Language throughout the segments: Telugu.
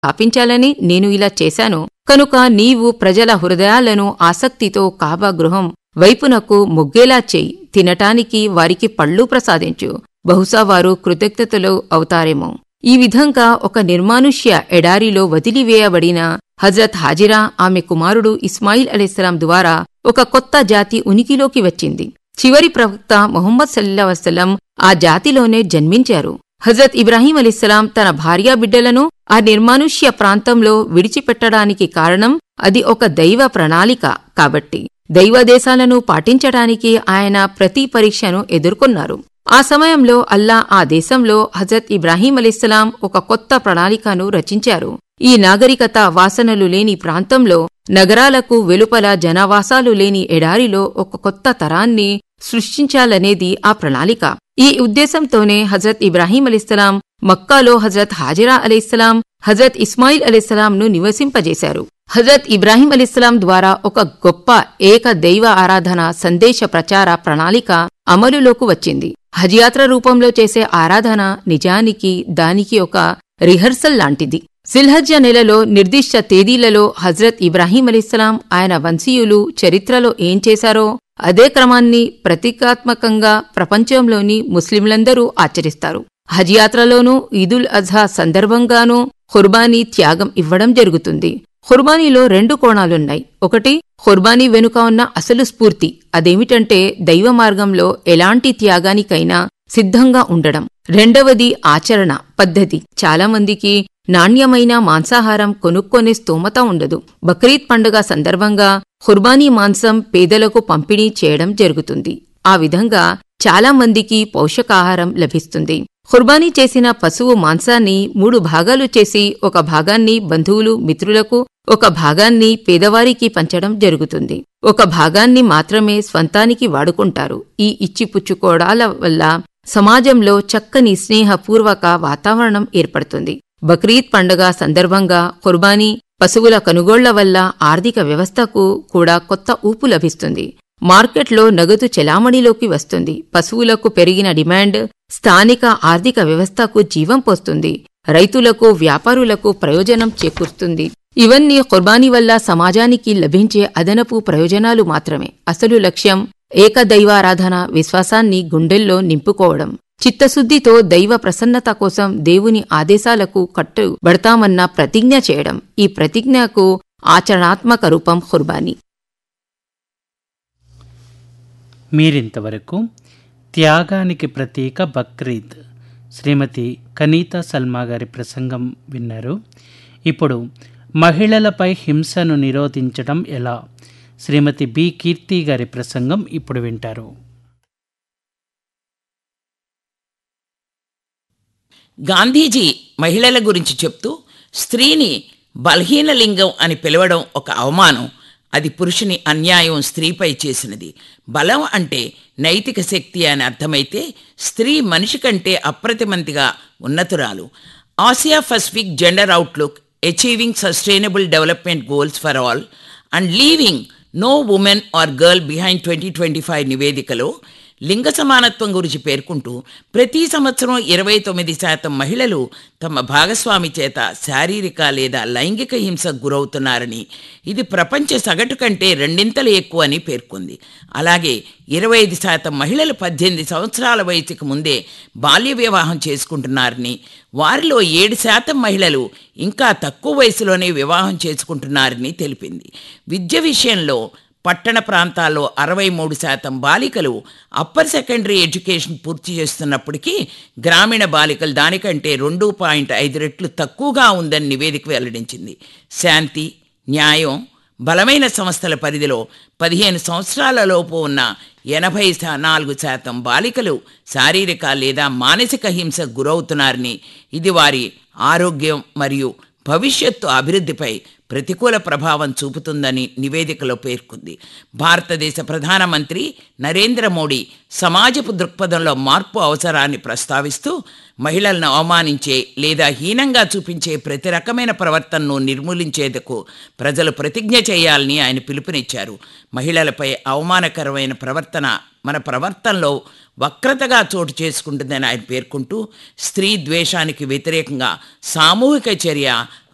స్థాపించాలని నేను ఇలా చేశాను కనుక నీవు ప్రజల హృదయాలను ఆసక్తితో కాబా గృహం వైపునకు మొగ్గేలా చెయ్యి తినటానికి వారికి పళ్ళు ప్రసాదించు బహుశా వారు కృతజ్ఞతలు అవుతారేమో ఈ విధంగా ఒక నిర్మానుష్య ఎడారిలో వదిలివేయబడిన హజరత్ హాజిరా ఆమె కుమారుడు ఇస్మాయిల్ అలీస్లాం ద్వారా ఒక కొత్త జాతి ఉనికిలోకి వచ్చింది చివరి ప్రవక్త మొహమ్మద్ సల్లా వసలం ఆ జాతిలోనే జన్మించారు హజరత్ ఇబ్రాహీం అలీస్లాం తన భార్యా బిడ్డలను ఆ నిర్మానుష్య ప్రాంతంలో విడిచిపెట్టడానికి కారణం అది ఒక దైవ ప్రణాళిక కాబట్టి దైవదేశాలను పాటించడానికి ఆయన ప్రతి పరీక్షను ఎదుర్కొన్నారు ఆ సమయంలో అల్లా ఆ దేశంలో హజరత్ ఇబ్రాహీం అలీస్లాం ఒక కొత్త ప్రణాళికను రచించారు ఈ నాగరికత వాసనలు లేని ప్రాంతంలో నగరాలకు వెలుపల జనవాసాలు లేని ఎడారిలో ఒక కొత్త తరాన్ని సృష్టించాలనేది ఆ ప్రణాళిక ఈ ఉద్దేశంతోనే హజరత్ ఇబ్రాహీం అలీస్లాం మక్కాలో హజరత్ హాజిరా అలీస్లాం హజరత్ ఇస్మాయిల్ అలీస్లాంను నివసింపజేశారు హజరత్ ఇబ్రాహీం అలీస్లాం ద్వారా ఒక గొప్ప ఏక దైవ ఆరాధన సందేశ ప్రచార ప్రణాళిక అమలులోకి వచ్చింది హజ్యాత్ర రూపంలో చేసే ఆరాధన నిజానికి దానికి ఒక రిహర్సల్ లాంటిది సిల్హజ్జ నెలలో నిర్దిష్ట తేదీలలో హజ్రత్ ఇబ్రాహీం అలీస్లాం ఆయన వంశీయులు చరిత్రలో ఏం చేశారో అదే క్రమాన్ని ప్రతీకాత్మకంగా ప్రపంచంలోని ముస్లింలందరూ ఆచరిస్తారు హజ్ యాత్రలోనూ ఈదుల్ అజహా సందర్భంగానూ ఖుర్బానీ త్యాగం ఇవ్వడం జరుగుతుంది ఖుర్బానీలో రెండు కోణాలున్నాయి ఒకటి ఖుర్బానీ వెనుక ఉన్న అసలు స్ఫూర్తి అదేమిటంటే దైవ మార్గంలో ఎలాంటి త్యాగానికైనా సిద్ధంగా ఉండడం రెండవది ఆచరణ పద్ధతి చాలామందికి నాణ్యమైన మాంసాహారం కొనుక్కొనే స్తోమత ఉండదు బక్రీద్ పండుగ సందర్భంగా ఖుర్బానీ మాంసం పేదలకు పంపిణీ చేయడం జరుగుతుంది ఆ విధంగా చాలా మందికి పోషకాహారం లభిస్తుంది ఖుర్బానీ చేసిన పశువు మాంసాన్ని మూడు భాగాలు చేసి ఒక భాగాన్ని బంధువులు మిత్రులకు ఒక భాగాన్ని పేదవారికి పంచడం జరుగుతుంది ఒక భాగాన్ని మాత్రమే స్వంతానికి వాడుకుంటారు ఈ ఇచ్చిపుచ్చుకోవడాల వల్ల సమాజంలో చక్కని స్నేహపూర్వక వాతావరణం ఏర్పడుతుంది బక్రీద్ పండుగ సందర్భంగా ఖుర్బానీ పశువుల కొనుగోళ్ల వల్ల ఆర్థిక వ్యవస్థకు కూడా కొత్త ఊపు లభిస్తుంది మార్కెట్లో నగదు చెలామణిలోకి వస్తుంది పశువులకు పెరిగిన డిమాండ్ స్థానిక ఆర్థిక వ్యవస్థకు జీవం పోస్తుంది రైతులకు వ్యాపారులకు ప్రయోజనం చేకూరుస్తుంది ఇవన్నీ ఖుర్బానీ వల్ల సమాజానికి లభించే అదనపు ప్రయోజనాలు మాత్రమే అసలు లక్ష్యం ఏకదైవారాధన విశ్వాసాన్ని గుండెల్లో నింపుకోవడం చిత్తశుద్ధితో దైవ ప్రసన్నత కోసం దేవుని ఆదేశాలకు కట్టుబడతామన్న ప్రతిజ్ఞ చేయడం ఈ ప్రతిజ్ఞకు ఆచరణాత్మక రూపం ఖుర్బానీ మీరింతవరకు త్యాగానికి ప్రతీక బక్రీద్ శ్రీమతి కనీతా సల్మా గారి ప్రసంగం విన్నారు ఇప్పుడు మహిళలపై హింసను నిరోధించడం ఎలా శ్రీమతి బి కీర్తి గారి ప్రసంగం ఇప్పుడు వింటారు గాంధీజీ మహిళల గురించి చెప్తూ స్త్రీని బలహీన లింగం అని పిలవడం ఒక అవమానం అది పురుషుని అన్యాయం స్త్రీపై చేసినది బలం అంటే నైతిక శక్తి అని అర్థమైతే స్త్రీ మనిషి కంటే అప్రతిమంతిగా ఉన్నతురాలు Asia Pacific gender outlook achieving sustainable development goals for all and leaving no women or girl behind twenty twenty five నివేదికలో లింగ సమానత్వం గురించి పేర్కొంటూ ప్రతి సంవత్సరం ఇరవై తొమ్మిది శాతం మహిళలు తమ భాగస్వామి చేత శారీరక లేదా లైంగిక హింసకు గురవుతున్నారని ఇది ప్రపంచ సగటు కంటే రెండింతలు ఎక్కువ అని పేర్కొంది అలాగే ఇరవై ఐదు శాతం మహిళలు పద్దెనిమిది సంవత్సరాల వయసుకు ముందే బాల్య వివాహం చేసుకుంటున్నారని వారిలో ఏడు శాతం మహిళలు ఇంకా తక్కువ వయసులోనే వివాహం చేసుకుంటున్నారని తెలిపింది విద్య విషయంలో పట్టణ ప్రాంతాల్లో అరవై మూడు శాతం బాలికలు అప్పర్ సెకండరీ ఎడ్యుకేషన్ పూర్తి చేస్తున్నప్పటికీ గ్రామీణ బాలికలు దానికంటే రెండు పాయింట్ ఐదు రెట్లు తక్కువగా ఉందని నివేదిక వెల్లడించింది శాంతి న్యాయం బలమైన సంస్థల పరిధిలో పదిహేను సంవత్సరాల లోపు ఉన్న ఎనభై నాలుగు శాతం బాలికలు శారీరక లేదా మానసిక హింసకు గురవుతున్నారని ఇది వారి ఆరోగ్యం మరియు భవిష్యత్తు అభివృద్ధిపై ప్రతికూల ప్రభావం చూపుతుందని నివేదికలో పేర్కొంది భారతదేశ ప్రధానమంత్రి నరేంద్ర మోడీ సమాజపు దృక్పథంలో మార్పు అవసరాన్ని ప్రస్తావిస్తూ మహిళలను అవమానించే లేదా హీనంగా చూపించే ప్రతి రకమైన ప్రవర్తనను నిర్మూలించేందుకు ప్రజలు ప్రతిజ్ఞ చేయాలని ఆయన పిలుపునిచ్చారు మహిళలపై అవమానకరమైన ప్రవర్తన మన ప్రవర్తనలో వక్రతగా చోటు చేసుకుంటుందని ఆయన పేర్కొంటూ స్త్రీ ద్వేషానికి వ్యతిరేకంగా సామూహిక చర్య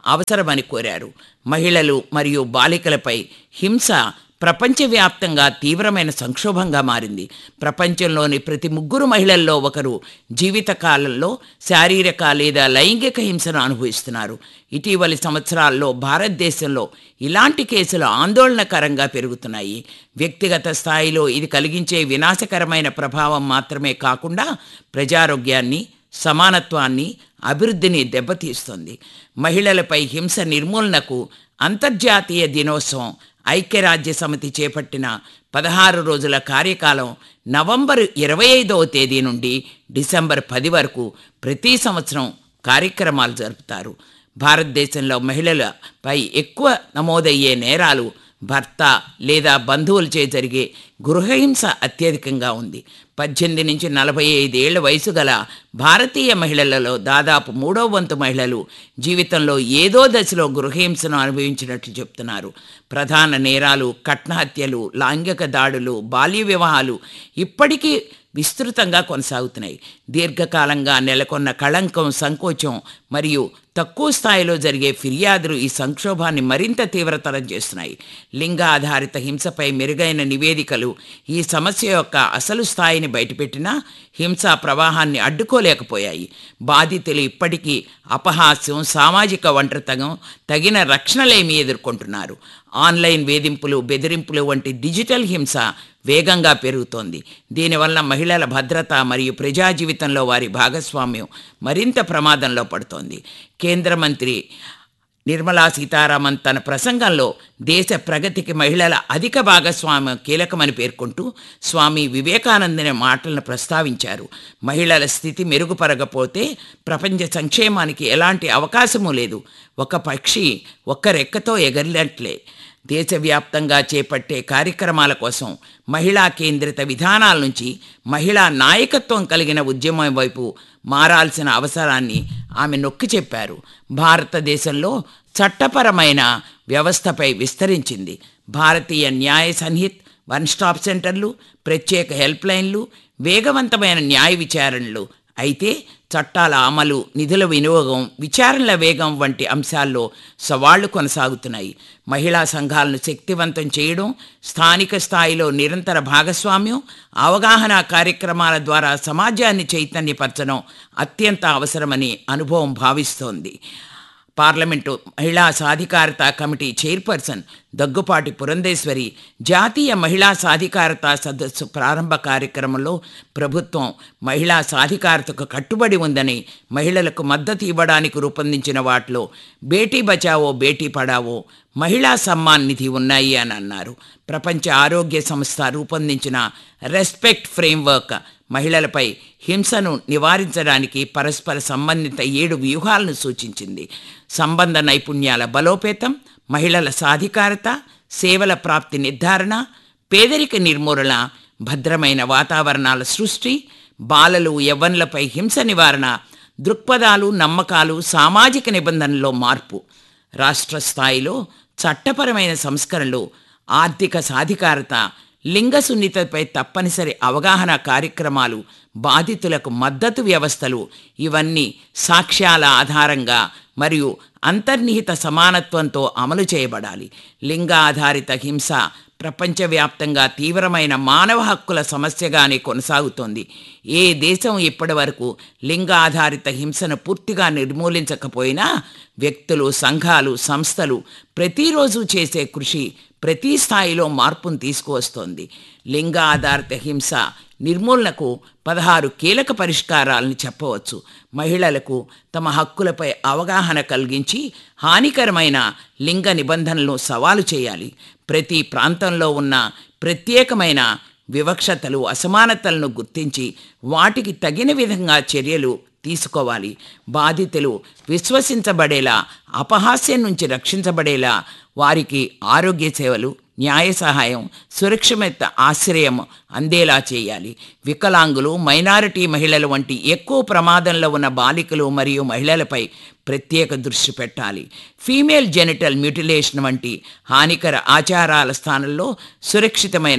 అవసరమని కోరారు మహిళలు మరియు బాలికలపై హింస ప్రపంచవ్యాప్తంగా తీవ్రమైన సంక్షోభంగా మారింది ప్రపంచంలోని ప్రతి ముగ్గురు మహిళల్లో ఒకరు జీవితకాలంలో శారీరక లేదా లైంగిక హింసను అనుభవిస్తున్నారు ఇటీవలి సంవత్సరాల్లో భారతదేశంలో ఇలాంటి కేసులు ఆందోళనకరంగా పెరుగుతున్నాయి వ్యక్తిగత స్థాయిలో ఇది కలిగించే వినాశకరమైన ప్రభావం మాత్రమే కాకుండా ప్రజారోగ్యాన్ని సమానత్వాన్ని అభివృద్ధిని దెబ్బతీస్తుంది మహిళలపై హింస నిర్మూలనకు అంతర్జాతీయ దినోత్సవం ఐక్యరాజ్య సమితి చేపట్టిన పదహారు రోజుల కార్యకాలం నవంబర్ ఇరవై ఐదవ తేదీ నుండి డిసెంబర్ పది వరకు ప్రతి సంవత్సరం కార్యక్రమాలు జరుపుతారు భారతదేశంలో మహిళలపై ఎక్కువ నమోదయ్యే నేరాలు భర్త లేదా బంధువులచే జరిగే గృహహింస అత్యధికంగా ఉంది పద్దెనిమిది నుంచి నలభై ఐదేళ్ల వయసు గల భారతీయ మహిళలలో దాదాపు మూడో వంతు మహిళలు జీవితంలో ఏదో దశలో గృహహింసను అనుభవించినట్లు చెప్తున్నారు ప్రధాన నేరాలు కట్నహత్యలు లైంగిక దాడులు బాల్య వివాహాలు ఇప్పటికీ విస్తృతంగా కొనసాగుతున్నాయి దీర్ఘకాలంగా నెలకొన్న కళంకం సంకోచం మరియు తక్కువ స్థాయిలో జరిగే ఫిర్యాదులు ఈ సంక్షోభాన్ని మరింత తీవ్రతరం చేస్తున్నాయి లింగ ఆధారిత హింసపై మెరుగైన నివేదికలు ఈ సమస్య యొక్క అసలు స్థాయిని బయటపెట్టినా హింసా ప్రవాహాన్ని అడ్డుకోలేకపోయాయి బాధితులు ఇప్పటికీ అపహాస్యం సామాజిక ఒంటరితనం తగిన రక్షణలేమి ఎదుర్కొంటున్నారు ఆన్లైన్ వేధింపులు బెదిరింపులు వంటి డిజిటల్ హింస వేగంగా పెరుగుతోంది దీనివల్ల మహిళల భద్రత మరియు ప్రజా జీవితంలో వారి భాగస్వామ్యం మరింత ప్రమాదంలో పడుతోంది కేంద్ర మంత్రి నిర్మలా సీతారామన్ తన ప్రసంగంలో దేశ ప్రగతికి మహిళల అధిక భాగస్వామ్యం కీలకమని పేర్కొంటూ స్వామి వివేకానందని మాటలను ప్రస్తావించారు మహిళల స్థితి మెరుగుపరగపోతే ప్రపంచ సంక్షేమానికి ఎలాంటి అవకాశమూ లేదు ఒక పక్షి ఒక్క రెక్కతో ఎగరినట్లే దేశవ్యాప్తంగా చేపట్టే కార్యక్రమాల కోసం మహిళా కేంద్రిత విధానాల నుంచి మహిళా నాయకత్వం కలిగిన ఉద్యమం వైపు మారాల్సిన అవసరాన్ని ఆమె నొక్కి చెప్పారు భారతదేశంలో చట్టపరమైన వ్యవస్థపై విస్తరించింది భారతీయ న్యాయ సంహిత్ వన్ స్టాప్ సెంటర్లు ప్రత్యేక హెల్ప్ లైన్లు వేగవంతమైన న్యాయ విచారణలు అయితే చట్టాల అమలు నిధుల వినియోగం విచారణల వేగం వంటి అంశాల్లో సవాళ్లు కొనసాగుతున్నాయి మహిళా సంఘాలను శక్తివంతం చేయడం స్థానిక స్థాయిలో నిరంతర భాగస్వామ్యం అవగాహన కార్యక్రమాల ద్వారా సమాజాన్ని చైతన్యపరచడం అత్యంత అవసరమని అనుభవం భావిస్తోంది పార్లమెంటు మహిళా సాధికారత కమిటీ చైర్పర్సన్ దగ్గుపాటి పురంధేశ్వరి జాతీయ మహిళా సాధికారత సదస్సు ప్రారంభ కార్యక్రమంలో ప్రభుత్వం మహిళా సాధికారతకు కట్టుబడి ఉందని మహిళలకు మద్దతు ఇవ్వడానికి రూపొందించిన వాటిలో బేటీ బచావో బేటీ పడావో మహిళా సమ్మాన్ నిధి ఉన్నాయి అని అన్నారు ప్రపంచ ఆరోగ్య సంస్థ రూపొందించిన రెస్పెక్ట్ ఫ్రేమ్వర్క్ మహిళలపై హింసను నివారించడానికి పరస్పర సంబంధిత ఏడు వ్యూహాలను సూచించింది సంబంధ నైపుణ్యాల బలోపేతం మహిళల సాధికారత సేవల ప్రాప్తి నిర్ధారణ పేదరిక నిర్మూలన భద్రమైన వాతావరణాల సృష్టి బాలలు యవ్వనులపై హింస నివారణ దృక్పథాలు నమ్మకాలు సామాజిక నిబంధనల్లో మార్పు రాష్ట్ర స్థాయిలో చట్టపరమైన సంస్కరణలు ఆర్థిక సాధికారత లింగ సున్నితపై తప్పనిసరి అవగాహన కార్యక్రమాలు బాధితులకు మద్దతు వ్యవస్థలు ఇవన్నీ సాక్ష్యాల ఆధారంగా మరియు అంతర్నిహిత సమానత్వంతో అమలు చేయబడాలి లింగ ఆధారిత హింస ప్రపంచవ్యాప్తంగా తీవ్రమైన మానవ హక్కుల సమస్యగానే కొనసాగుతోంది ఏ దేశం ఇప్పటివరకు లింగ ఆధారిత హింసను పూర్తిగా నిర్మూలించకపోయినా వ్యక్తులు సంఘాలు సంస్థలు ప్రతిరోజు చేసే కృషి ప్రతి స్థాయిలో మార్పును తీసుకువస్తోంది లింగ ఆధారిత హింస నిర్మూలనకు పదహారు కీలక పరిష్కారాలను చెప్పవచ్చు మహిళలకు తమ హక్కులపై అవగాహన కలిగించి హానికరమైన లింగ నిబంధనలను సవాలు చేయాలి ప్రతి ప్రాంతంలో ఉన్న ప్రత్యేకమైన వివక్షతలు అసమానతలను గుర్తించి వాటికి తగిన విధంగా చర్యలు తీసుకోవాలి బాధితులు విశ్వసించబడేలా అపహాస్యం నుంచి రక్షించబడేలా వారికి ఆరోగ్య సేవలు న్యాయ సహాయం సురక్షిత ఆశ్రయం అందేలా చేయాలి వికలాంగులు మైనారిటీ మహిళలు వంటి ఎక్కువ ప్రమాదంలో ఉన్న బాలికలు మరియు మహిళలపై ప్రత్యేక దృష్టి పెట్టాలి ఫీమేల్ జెనిటల్ మ్యూటిలేషన్ వంటి హానికర ఆచారాల స్థానంలో సురక్షితమైన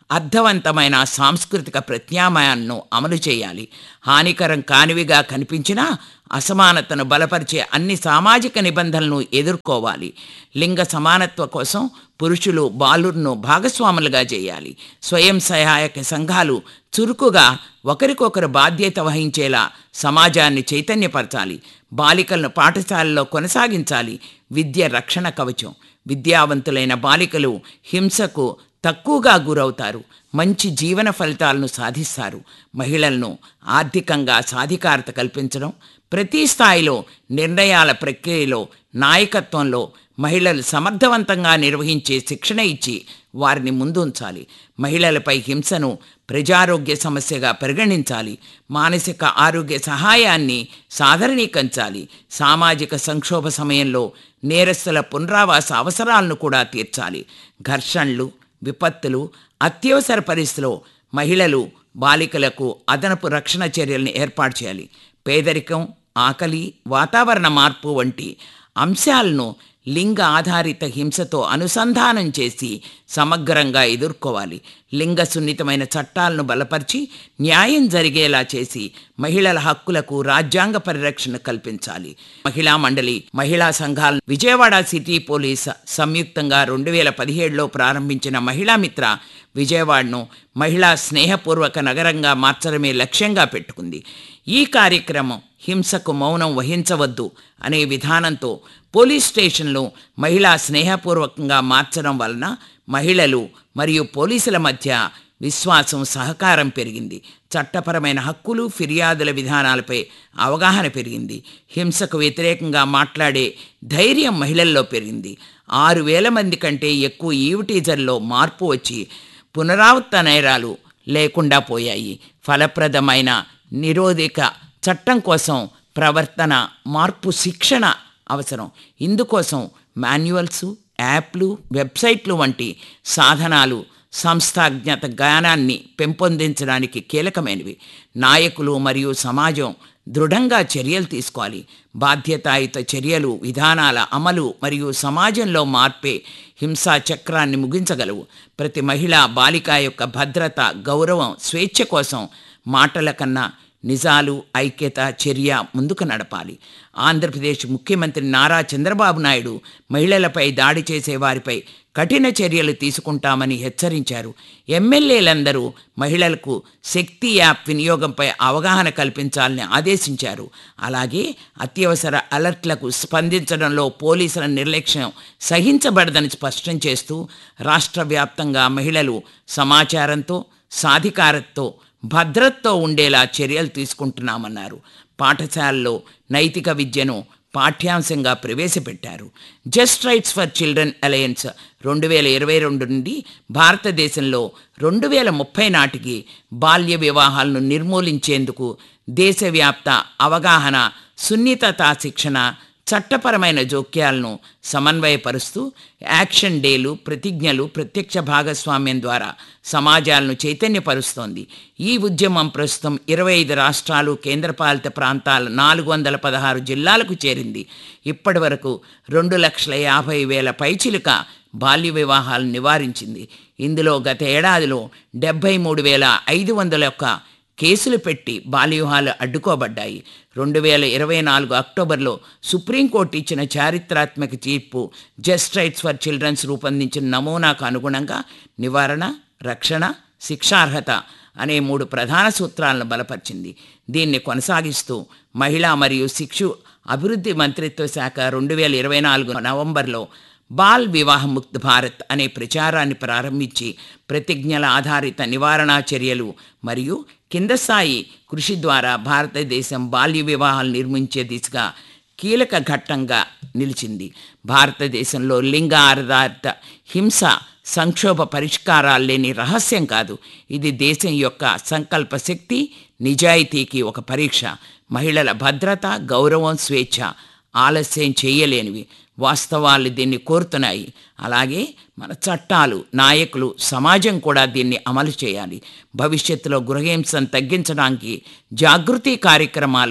అర్థవంతమైన సాంస్కృతిక ప్రత్యామ్నాయాలను అమలు చేయాలి హానికరం కానివిగా కనిపించినా అసమానతను బలపరిచే అన్ని సామాజిక నిబంధనలను ఎదుర్కోవాలి లింగ సమానత్వ కోసం పురుషులు బాలుర్ను భాగస్వాములుగా చేయాలి స్వయం సహాయక సంఘాలు చురుకుగా ఒకరికొకరు బాధ్యత వహించేలా సమాజాన్ని చైతన్యపరచాలి బాలికలను పాఠశాలలో కొనసాగించాలి విద్య రక్షణ కవచం విద్యావంతులైన బాలికలు హింసకు తక్కువగా గురవుతారు మంచి జీవన ఫలితాలను సాధిస్తారు మహిళలను ఆర్థికంగా సాధికారత కల్పించడం ప్రతి స్థాయిలో నిర్ణయాల ప్రక్రియలో నాయకత్వంలో మహిళలు సమర్థవంతంగా నిర్వహించే శిక్షణ ఇచ్చి వారిని ముందుంచాలి మహిళలపై హింసను ప్రజారోగ్య సమస్యగా పరిగణించాలి మానసిక ఆరోగ్య సహాయాన్ని సాధారణీకరించాలి సామాజిక సంక్షోభ సమయంలో నేరస్తుల పునరావాస అవసరాలను కూడా తీర్చాలి ఘర్షణలు విపత్తులు అత్యవసర పరిస్థితిలో మహిళలు బాలికలకు అదనపు రక్షణ చర్యలను ఏర్పాటు చేయాలి పేదరికం ఆకలి వాతావరణ మార్పు వంటి అంశాలను లింగ ఆధారిత హింసతో అనుసంధానం చేసి సమగ్రంగా ఎదుర్కోవాలి లింగ సున్నితమైన చట్టాలను బలపరిచి న్యాయం జరిగేలా చేసి మహిళల హక్కులకు రాజ్యాంగ పరిరక్షణ కల్పించాలి మహిళా మండలి మహిళా సంఘాల విజయవాడ సిటీ పోలీస్ సంయుక్తంగా రెండు వేల పదిహేడులో ప్రారంభించిన మహిళా మిత్ర విజయవాడను మహిళా స్నేహపూర్వక నగరంగా మార్చడమే లక్ష్యంగా పెట్టుకుంది ఈ కార్యక్రమం హింసకు మౌనం వహించవద్దు అనే విధానంతో పోలీస్ స్టేషన్లు మహిళా స్నేహపూర్వకంగా మార్చడం వలన మహిళలు మరియు పోలీసుల మధ్య విశ్వాసం సహకారం పెరిగింది చట్టపరమైన హక్కులు ఫిర్యాదుల విధానాలపై అవగాహన పెరిగింది హింసకు వ్యతిరేకంగా మాట్లాడే ధైర్యం మహిళల్లో పెరిగింది ఆరు వేల మంది కంటే ఎక్కువ ఈవిటీజర్లో మార్పు వచ్చి పునరావృత నేరాలు లేకుండా పోయాయి ఫలప్రదమైన నిరోధిక చట్టం కోసం ప్రవర్తన మార్పు శిక్షణ అవసరం ఇందుకోసం మాన్యువల్స్ యాప్లు వెబ్సైట్లు వంటి సాధనాలు సంస్థాజ్ఞత జ్ఞానాన్ని పెంపొందించడానికి కీలకమైనవి నాయకులు మరియు సమాజం దృఢంగా చర్యలు తీసుకోవాలి బాధ్యతాయుత చర్యలు విధానాల అమలు మరియు సమాజంలో మార్పే హింసా చక్రాన్ని ముగించగలవు ప్రతి మహిళ బాలిక యొక్క భద్రత గౌరవం స్వేచ్ఛ కోసం మాటల కన్నా నిజాలు ఐక్యత చర్య ముందుకు నడపాలి ఆంధ్రప్రదేశ్ ముఖ్యమంత్రి నారా చంద్రబాబు నాయుడు మహిళలపై దాడి చేసే వారిపై కఠిన చర్యలు తీసుకుంటామని హెచ్చరించారు ఎమ్మెల్యేలందరూ మహిళలకు శక్తి యాప్ వినియోగంపై అవగాహన కల్పించాలని ఆదేశించారు అలాగే అత్యవసర అలర్ట్లకు స్పందించడంలో పోలీసుల నిర్లక్ష్యం సహించబడదని స్పష్టం చేస్తూ రాష్ట్ర వ్యాప్తంగా మహిళలు సమాచారంతో సాధికారతతో భద్రతతో ఉండేలా చర్యలు తీసుకుంటున్నామన్నారు పాఠశాలలో నైతిక విద్యను పాఠ్యాంశంగా ప్రవేశపెట్టారు just rights for children alliance రెండు వేల ఇరవై రెండు నుండి భారతదేశంలో రెండు వేల ముప్పై నాటికి బాల్య వివాహాలను నిర్మూలించేందుకు దేశవ్యాప్త అవగాహన సున్నితతా శిక్షణ చట్టపరమైన జోక్యాలను సమన్వయపరుస్తూ యాక్షన్ డేలు ప్రతిజ్ఞలు ప్రత్యక్ష భాగస్వామ్యం ద్వారా సమాజాలను చైతన్యపరుస్తోంది ఈ ఉద్యమం ప్రస్తుతం ఇరవై ఐదు రాష్ట్రాలు కేంద్రపాలిత ప్రాంతాల నాలుగు వందల పదహారు జిల్లాలకు చేరింది ఇప్పటి వరకు రెండు లక్షల యాభై వేల పైచిలుక బాల్య వివాహాలను నివారించింది ఇందులో గత ఏడాదిలో డెబ్బై మూడు వేల ఐదు వందల యొక్క కేసులు పెట్టి బాల్యవివాహాలు అడ్డుకోబడ్డాయి రెండు వేల ఇరవై నాలుగు అక్టోబర్లో సుప్రీంకోర్టు ఇచ్చిన చారిత్రాత్మక తీర్పు జస్ట్ రైట్స్ ఫర్ చిల్డ్రన్స్ రూపొందించిన నమూనాకు అనుగుణంగా నివారణ రక్షణ శిక్షార్హత అనే మూడు ప్రధాన సూత్రాలను బలపరిచింది దీన్ని కొనసాగిస్తూ మహిళా మరియు శిక్షు అభివృద్ధి మంత్రిత్వ శాఖ రెండు వేల ఇరవై నాలుగు నవంబర్లో బాల్ వివాహ ముక్త్ భారత్ అనే ప్రచారాన్ని ప్రారంభించి ప్రతిజ్ఞల ఆధారిత నివారణా చర్యలు మరియు కింద స్థాయి కృషి ద్వారా భారతదేశం బాల్య వివాహాలు నిర్మించే దిశగా కీలక ఘట్టంగా నిలిచింది భారతదేశంలో లింగ ఆధారిత హింస సంక్షోభ పరిష్కారాలు లేని రహస్యం కాదు ఇది దేశం యొక్క సంకల్ప శక్తి నిజాయితీకి ఒక పరీక్ష మహిళల భద్రత గౌరవం స్వేచ్ఛ ఆలస్యం చేయలేనివి వాస్తవాలు దీన్ని కోరుతున్నాయి అలాగే మన చట్టాలు నాయకులు సమాజం కూడా దీన్ని అమలు చేయాలి భవిష్యత్తులో గృహహింసను తగ్గించడానికి జాగృతి కార్యక్రమాలు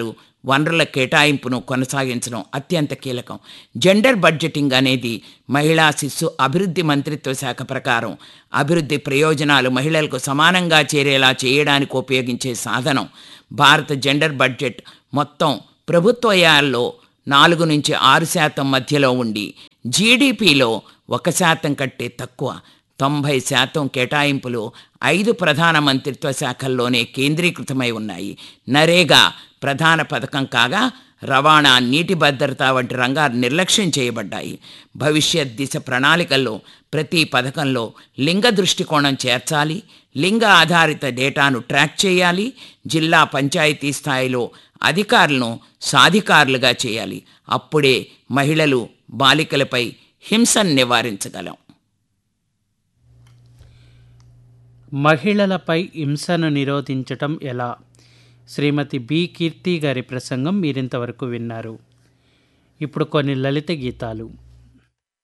వనరుల కేటాయింపును కొనసాగించడం అత్యంత కీలకం జెండర్ బడ్జెటింగ్ అనేది మహిళా శిశు అభివృద్ధి మంత్రిత్వ శాఖ ప్రకారం అభివృద్ధి ప్రయోజనాలు మహిళలకు సమానంగా చేరేలా చేయడానికి ఉపయోగించే సాధనం భారత జెండర్ బడ్జెట్ మొత్తం ప్రభుత్వ వ్యయాల్లో నాలుగు నుంచి ఆరు శాతం మధ్యలో ఉండి జీడిపిలో ఒక శాతం కంటే తక్కువ తొంభై శాతం కేటాయింపులు ఐదు ప్రధాన మంత్రిత్వ శాఖల్లోనే కేంద్రీకృతమై ఉన్నాయి నరేగా ప్రధాన పథకం కాగా రవాణా నీటి భద్రత వంటి రంగాలు నిర్లక్ష్యం చేయబడ్డాయి భవిష్యత్ దిశ ప్రణాళికల్లో ప్రతి పథకంలో లింగ దృష్టికోణం చేర్చాలి లింగ ఆధారిత డేటాను ట్రాక్ చేయాలి జిల్లా పంచాయతీ స్థాయిలో అధికారులను సాధికారులుగా చేయాలి అప్పుడే మహిళలు బాలికలపై హింసను నివారించగలం మహిళలపై హింసను నిరోధించటం ఎలా శ్రీమతి బి కీర్తి గారి ప్రసంగం మీరింతవరకు విన్నారు ఇప్పుడు కొన్ని లలిత గీతాలు